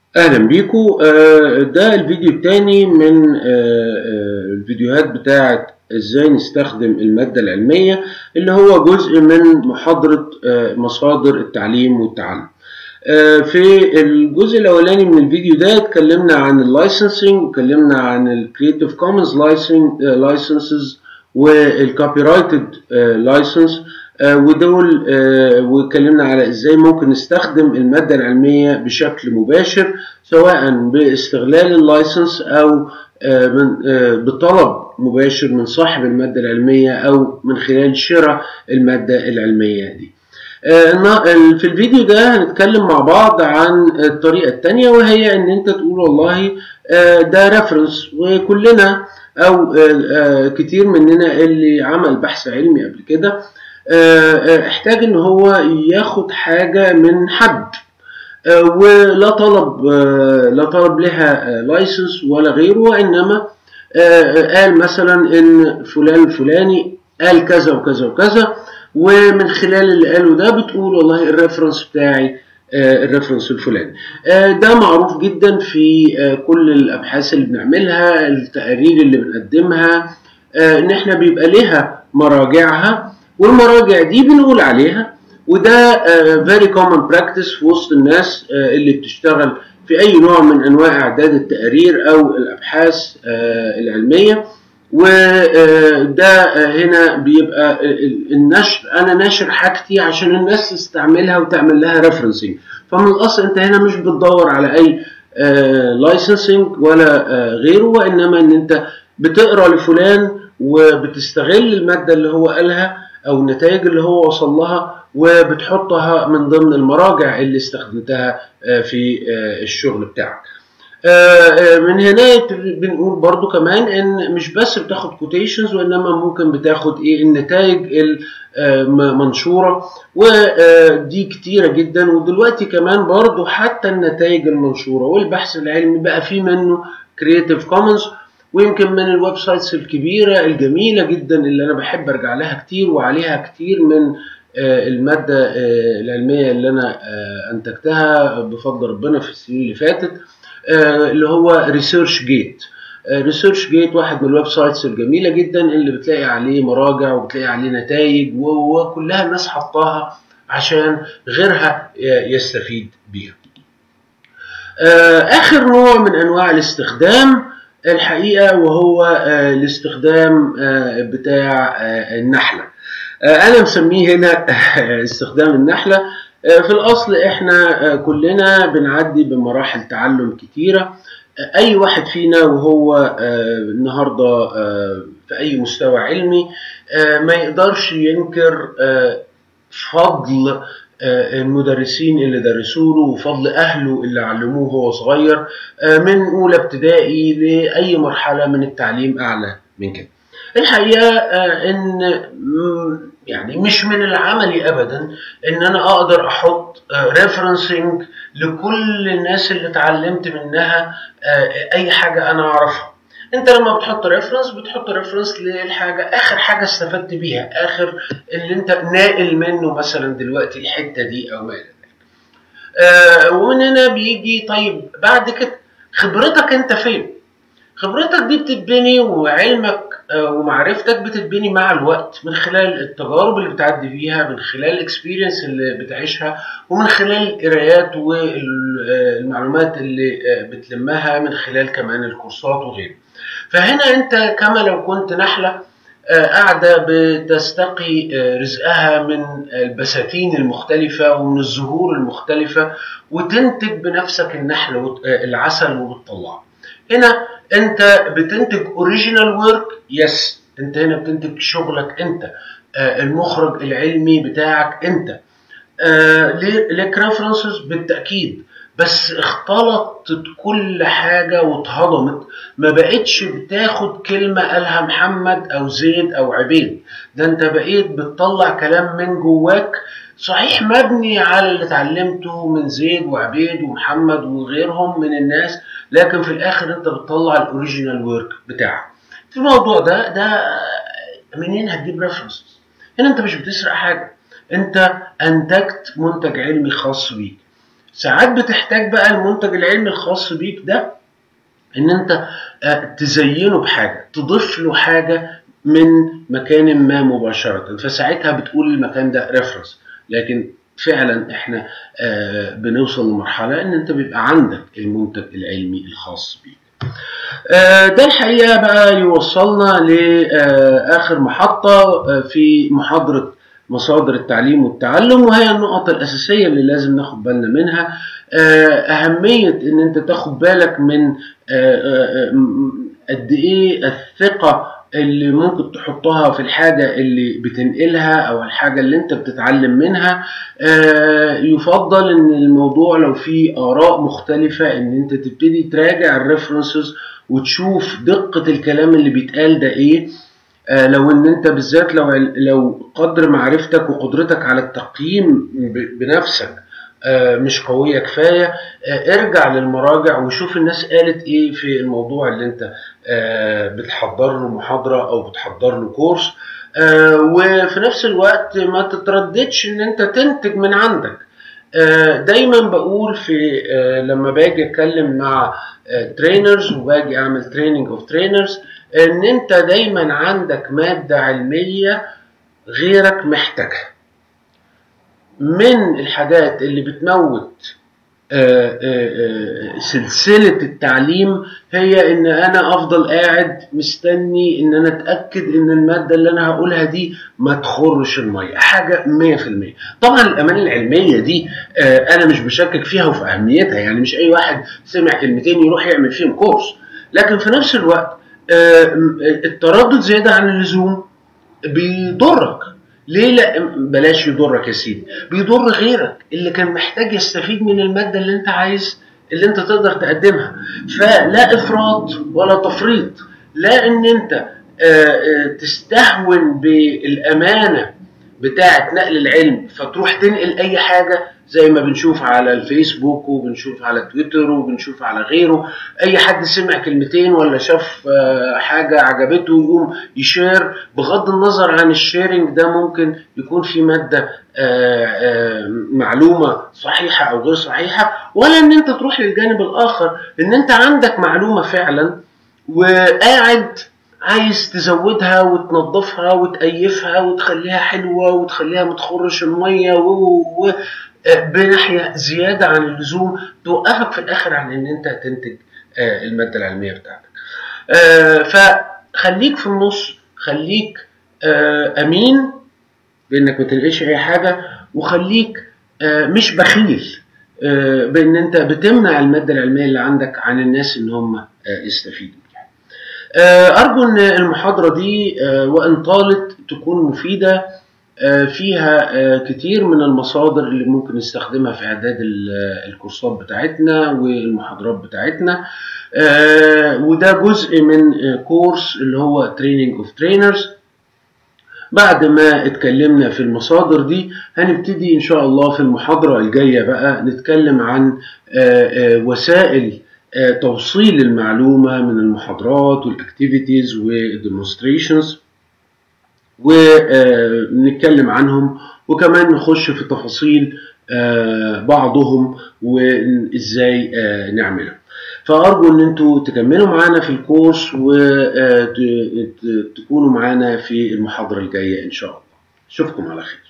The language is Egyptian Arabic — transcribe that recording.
اهلا بيكم آه، ده الفيديو الثاني من آه، آه، الفيديوهات بتاعه ازاي نستخدم المادة العلمية اللي هو جزء من محاضرة مصادر التعليم والتعلم في الجزء الاولاني من الفيديو ده اتكلمنا عن اللايسنسنج واتكلمنا عن الكريتيف كومنز لايسنسز والكوبي رايتد لايسنس ودول واتكلمنا على ازاي ممكن نستخدم الماده العلميه بشكل مباشر سواء باستغلال اللايسنس او من بطلب مباشر من صاحب الماده العلميه او من خلال شراء الماده العلميه دي. في الفيديو ده هنتكلم مع بعض عن الطريقه الثانيه وهي ان انت تقول والله ده ريفرنس وكلنا او كتير مننا اللي عمل بحث علمي قبل كده احتاج ان هو ياخد حاجة من حد ولا طلب لا طلب لها لايسنس ولا غيره وانما قال مثلا ان فلان الفلاني قال كذا وكذا وكذا ومن خلال اللي قاله ده بتقول والله الريفرنس بتاعي الريفرنس الفلاني ده معروف جدا في كل الابحاث اللي بنعملها التقارير اللي بنقدمها ان احنا بيبقى لها مراجعها والمراجع دي بنقول عليها وده very common practice في وسط الناس اللي بتشتغل في اي نوع من انواع اعداد التقارير او الابحاث العلميه وده هنا بيبقى النشر انا ناشر حاجتي عشان الناس تستعملها وتعمل لها ريفرنسنج فمن الاصل انت هنا مش بتدور على اي لايسنسنج ولا غيره وانما ان انت بتقرا لفلان وبتستغل الماده اللي هو قالها او النتائج اللي هو وصل لها وبتحطها من ضمن المراجع اللي استخدمتها في الشغل بتاعك من هنا بنقول برضو كمان ان مش بس بتاخد كوتيشنز وانما ممكن بتاخد ايه النتائج المنشوره ودي كتيره جدا ودلوقتي كمان برضو حتى النتائج المنشوره والبحث العلمي بقى فيه منه كرييتيف كومنز ويمكن من الويب سايتس الكبيره الجميله جدا اللي انا بحب ارجع لها كتير وعليها كتير من الماده العلميه اللي انا انتجتها بفضل ربنا في السنين اللي فاتت اللي هو ريسيرش جيت ريسيرش جيت واحد من الويب سايتس الجميله جدا اللي بتلاقي عليه مراجع وبتلاقي عليه نتائج وكلها الناس حطاها عشان غيرها يستفيد بيها اخر نوع من انواع الاستخدام الحقيقه وهو الاستخدام بتاع النحله انا مسميه هنا استخدام النحله في الاصل احنا كلنا بنعدي بمراحل تعلم كتيره اي واحد فينا وهو النهارده في اي مستوى علمي ما يقدرش ينكر فضل المدرسين اللي درسوا له وفضل اهله اللي علموه وهو صغير من اولى ابتدائي لاي مرحله من التعليم اعلى من كده الحقيقه ان يعني مش من العملي ابدا ان انا اقدر احط ريفرنسنج لكل الناس اللي اتعلمت منها اي حاجه انا اعرفها انت لما بتحط ريفرنس بتحط ريفرنس للحاجه اخر حاجه استفدت بيها اخر اللي انت ناقل منه مثلا دلوقتي الحته دي او ما الى ذلك آه ومن هنا بيجي طيب بعد كده خبرتك انت فين خبرتك دي بتتبني وعلمك ومعرفتك بتتبني مع الوقت من خلال التجارب اللي بتعدي فيها من خلال الاكسبيرينس اللي بتعيشها ومن خلال القرايات والمعلومات اللي بتلمها من خلال كمان الكورسات وغيره فهنا انت كما لو كنت نحله قاعده بتستقي رزقها من البساتين المختلفه ومن الزهور المختلفه وتنتج بنفسك النحل العسل وبتطلعه هنا انت بتنتج اوريجينال ورك يس انت هنا بتنتج شغلك انت المخرج العلمي بتاعك انت لك ريفرنسز بالتاكيد بس اختلطت كل حاجه واتهضمت ما بقتش بتاخد كلمه قالها محمد او زيد او عبيد ده انت بقيت بتطلع كلام من جواك صحيح مبني على اللي اتعلمته من زيد وعبيد ومحمد وغيرهم من الناس لكن في الاخر انت بتطلع الاوريجينال ورك بتاعك في الموضوع ده ده منين هتجيب ريفرنسز هنا انت مش بتسرق حاجه انت انتجت منتج علمي خاص بيك ساعات بتحتاج بقى المنتج العلمي الخاص بيك ده ان انت تزينه بحاجه تضيف له حاجه من مكان ما مباشره فساعتها بتقول المكان ده ريفرنس لكن فعلا احنا بنوصل لمرحله ان انت بيبقى عندك المنتج العلمي الخاص بيك ده الحقيقه بقى يوصلنا لاخر محطه في محاضره مصادر التعليم والتعلم وهي النقط الأساسية اللي لازم ناخد بالنا منها أهمية إن أنت تاخد بالك من قد إيه الثقة اللي ممكن تحطها في الحاجة اللي بتنقلها أو الحاجة اللي أنت بتتعلم منها يفضل إن الموضوع لو فيه آراء مختلفة إن أنت تبتدي تراجع الريفرنسز وتشوف دقة الكلام اللي بيتقال ده إيه لو ان انت بالذات لو لو قدر معرفتك وقدرتك على التقييم بنفسك مش قويه كفايه ارجع للمراجع وشوف الناس قالت ايه في الموضوع اللي انت بتحضر له محاضره او بتحضر له كورس وفي نفس الوقت ما تترددش ان انت تنتج من عندك دايما بقول في لما باجي اتكلم مع ترينرز وباجي اعمل تريننج اوف ترينرز ان انت دايما عندك مادة علمية غيرك محتاجها من الحاجات اللي بتموت سلسلة التعليم هي ان انا افضل قاعد مستني ان انا اتأكد ان المادة اللي انا هقولها دي ما تخرش المية حاجة مية في المية طبعا الامانة العلمية دي انا مش بشكك فيها وفي اهميتها يعني مش اي واحد سمع كلمتين يروح يعمل فيهم كورس لكن في نفس الوقت التردد زيادة عن اللزوم بيضرك ليه لا بلاش يضرك يا سيدي بيضر غيرك اللي كان محتاج يستفيد من المادة اللي انت عايز اللي انت تقدر تقدمها فلا افراط ولا تفريط لا ان انت تستهون بالامانة بتاعة نقل العلم فتروح تنقل اي حاجة زي ما بنشوف على الفيسبوك وبنشوف على تويتر وبنشوف على غيره اي حد سمع كلمتين ولا شاف حاجه عجبته يقوم يشير بغض النظر عن الشيرنج ده ممكن يكون في ماده معلومه صحيحه او غير صحيحه ولا ان انت تروح للجانب الاخر ان انت عندك معلومه فعلا وقاعد عايز تزودها وتنظفها وتأيفها وتخليها حلوة وتخليها متخرش المية و... بناحيه زياده عن اللزوم توقفك في الاخر عن ان انت تنتج الماده العلميه بتاعتك. فخليك في النص خليك امين بانك ما تنقلش اي حاجه وخليك مش بخيل بان انت بتمنع الماده العلميه اللي عندك عن الناس ان هم يستفيدوا ارجو ان المحاضره دي وان طالت تكون مفيده فيها كتير من المصادر اللي ممكن نستخدمها في اعداد الكورسات بتاعتنا والمحاضرات بتاعتنا وده جزء من كورس اللي هو تريننج اوف ترينرز بعد ما اتكلمنا في المصادر دي هنبتدي ان شاء الله في المحاضرة الجاية بقى نتكلم عن وسائل توصيل المعلومة من المحاضرات والاكتيفيتيز والديمونستريشنز ونتكلم عنهم وكمان نخش في تفاصيل بعضهم وازاي نعملهم فارجو ان انتوا تكملوا معانا في الكورس وتكونوا معانا في المحاضره الجايه ان شاء الله اشوفكم على خير